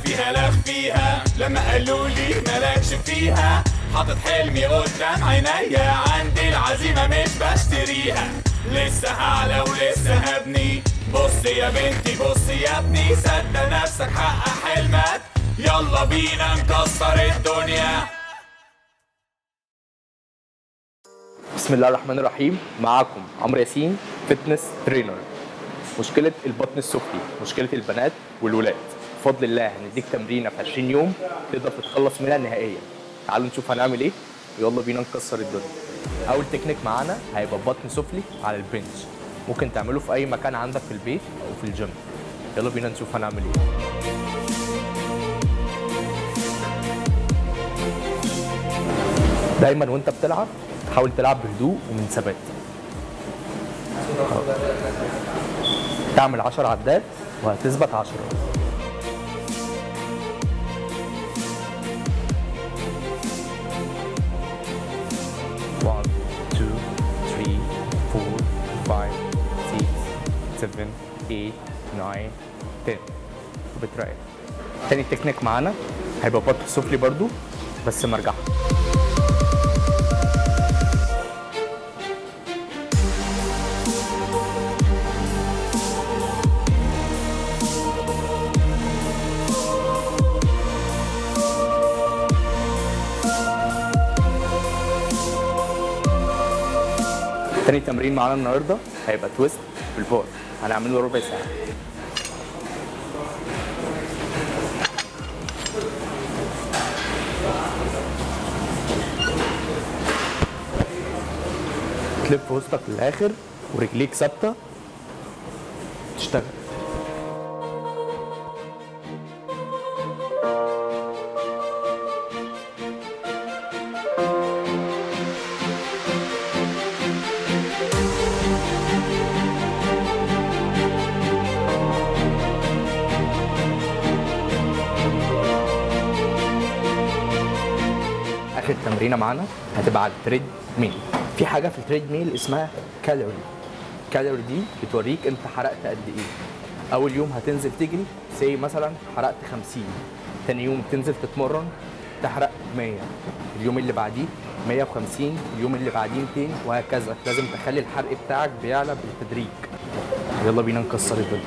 فيها لف فيها لما قالوا لي مالكش فيها حاطط حلمي قدام عينيا عندي العزيمة مش بشتريها لسه هعلى ولسه هبني بص يا بنتي بص يا ابني صدق نفسك حقق حلمك يلا بينا نكسر الدنيا بسم الله الرحمن الرحيم معاكم عمرو ياسين فتنس ترينر مشكلة البطن السفلي مشكلة البنات والولاد بفضل الله هنديك تمرينة في 20 يوم تقدر تتخلص منها نهائيا تعالوا نشوف هنعمل ايه يلا بينا نكسر الدنيا اول تكنيك معانا هيبقى بطن سفلي على البنش ممكن تعمله في اي مكان عندك في البيت او في الجيم يلا بينا نشوف هنعمل ايه دايما وانت بتلعب حاول تلعب بهدوء ومن ثبات تعمل 10 عدات وهتثبت 10 1 2 3 4 5 6 7 8 9 10 وبتريح تاني تكنيك معانا هيبقى بطن سفلي برضو بس مرجحه تاني تمرين معانا النهارده هيبقى تويست بالبار هنعمله ربع ساعه تلف وسطك للاخر ورجليك ثابته تشتغل اخر تمرينه معانا هتبقى على التريد ميل في حاجه في التريد ميل اسمها كالوري الكالوري دي بتوريك انت حرقت قد ايه اول يوم هتنزل تجري سي مثلا حرقت 50 تاني يوم تنزل تتمرن تحرق 100 اليوم اللي بعديه 150 اليوم اللي بعديه 200 وهكذا لازم تخلي الحرق بتاعك بيعلى بالتدريج يلا بينا نكسر الدنيا